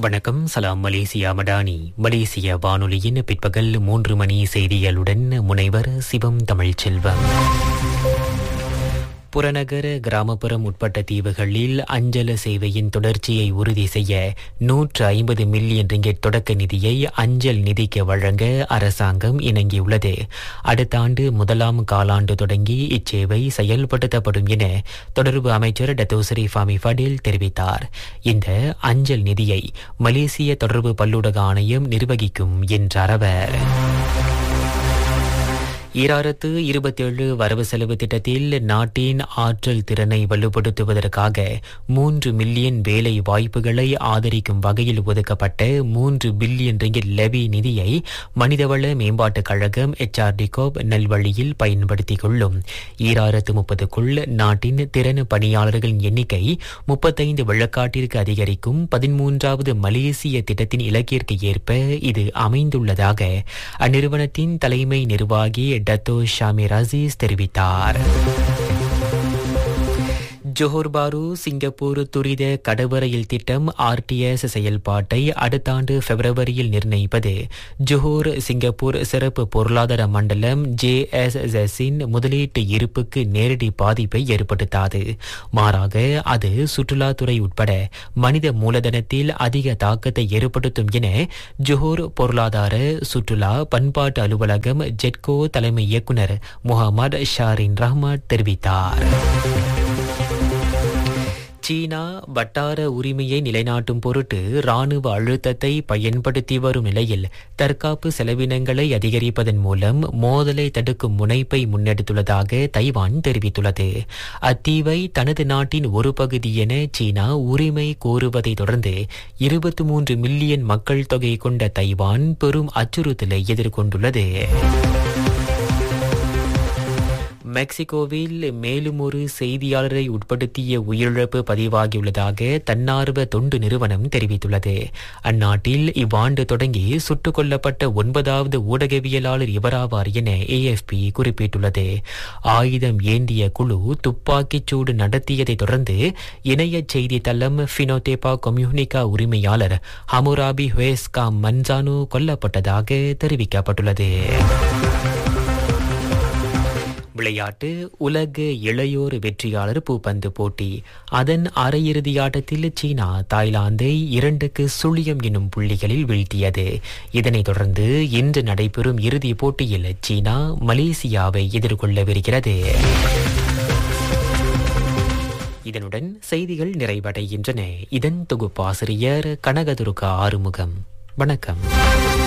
வணக்கம் சலாம் மலேசியா மடானி மலேசிய வானொலியின் பிற்பகல் மூன்று மணி செய்திகளுடன் முனைவர் சிவம் தமிழ்ச்செல்வம் புறநகர கிராமப்புறம் உட்பட்ட தீவுகளில் அஞ்சல சேவையின் தொடர்ச்சியை உறுதி செய்ய நூற்று ஐம்பது மில்லியன் ரிங்கெட் தொடக்க நிதியை அஞ்சல் நிதிக்கு வழங்க அரசாங்கம் இணங்கியுள்ளது அடுத்த ஆண்டு முதலாம் காலாண்டு தொடங்கி இச்சேவை செயல்படுத்தப்படும் என தொடர்பு அமைச்சர் டத்தோசரி ஃபாமி ஃபடில் தெரிவித்தார் இந்த அஞ்சல் நிதியை மலேசிய தொடர்பு பல்லூடக ஆணையம் நிர்வகிக்கும் என்றார் அவர் ஈராயிரத்து இருபத்தேழு வரவு செலவு திட்டத்தில் நாட்டின் ஆற்றல் திறனை வலுப்படுத்துவதற்காக மூன்று மில்லியன் வேலை வாய்ப்புகளை ஆதரிக்கும் வகையில் ஒதுக்கப்பட்ட மூன்று பில்லியன் ரிங்கிட் லெவி நிதியை மனிதவள மேம்பாட்டுக் கழகம் எச்ஆர்டிகோப் நல்வழியில் பயன்படுத்திக் கொள்ளும் ஈராயிரத்து முப்பதுக்குள் நாட்டின் திறன் பணியாளர்களின் எண்ணிக்கை முப்பத்தைந்து விழுக்காட்டிற்கு அதிகரிக்கும் பதிமூன்றாவது மலேசிய திட்டத்தின் இலக்கிற்கு ஏற்ப இது அமைந்துள்ளதாக அந்நிறுவனத்தின் தலைமை நிர்வாகி டத்தோ ஷாமி ரசீஸ் தெரிவித்தார் ஜோஹர் பாரு சிங்கப்பூர் துரித கடவரையில் திட்டம் ஆர்டிஎஸ் செயல்பாட்டை அடுத்த ஆண்டு பிப்ரவரியில் நிர்ணயிப்பது ஜோஹர் சிங்கப்பூர் சிறப்பு பொருளாதார மண்டலம் ஜேஎஸ்எஸின் முதலீட்டு இருப்புக்கு நேரடி பாதிப்பை ஏற்படுத்தாது மாறாக அது சுற்றுலாத்துறை உட்பட மனித மூலதனத்தில் அதிக தாக்கத்தை ஏற்படுத்தும் என ஜோஹர் பொருளாதார சுற்றுலா பண்பாட்டு அலுவலகம் ஜெட்கோ தலைமை இயக்குநர் முகமது ஷாரின் ரஹ்மாட் தெரிவித்தார் சீனா வட்டார உரிமையை நிலைநாட்டும் பொருட்டு ராணுவ அழுத்தத்தை பயன்படுத்தி வரும் நிலையில் தற்காப்பு செலவினங்களை அதிகரிப்பதன் மூலம் மோதலை தடுக்கும் முனைப்பை முன்னெடுத்துள்ளதாக தைவான் தெரிவித்துள்ளது அத்தீவை தனது நாட்டின் ஒரு பகுதி என சீனா உரிமை கோருவதை தொடர்ந்து இருபத்தி மூன்று மில்லியன் மக்கள் தொகை கொண்ட தைவான் பெரும் அச்சுறுத்தலை எதிர்கொண்டுள்ளது மெக்சிகோவில் மேலும் ஒரு செய்தியாளரை உட்படுத்திய உயிரிழப்பு பதிவாகியுள்ளதாக தன்னார்வ தொண்டு நிறுவனம் தெரிவித்துள்ளது அந்நாட்டில் இவ்வாண்டு தொடங்கி சுட்டுக் கொல்லப்பட்ட ஒன்பதாவது ஊடகவியலாளர் இவராவார் என ஏஎஃப்பி குறிப்பிட்டுள்ளது ஆயுதம் ஏந்திய குழு துப்பாக்கிச் சூடு நடத்தியதை தொடர்ந்து இணைய செய்தி தளம் ஃபினோதேபா கொம்யூனிகா உரிமையாளர் ஹமுராபி ஹுவேஸ்கா மன்சானு கொல்லப்பட்டதாக தெரிவிக்கப்பட்டுள்ளது விளையாட்டு உலக இளையோர் வெற்றியாளர் பூப்பந்து போட்டி அதன் அரையிறுதி ஆட்டத்தில் சீனா தாய்லாந்தை இரண்டுக்கு சுழியம் எனும் புள்ளிகளில் வீழ்த்தியது இதனைத் தொடர்ந்து இன்று நடைபெறும் இறுதிப் போட்டியில் சீனா மலேசியாவை எதிர்கொள்ளவிருக்கிறது இதனுடன் செய்திகள் நிறைவடைகின்றன இதன் தொகுப்பாசிரியர் கனகதுர்கா ஆறுமுகம் வணக்கம்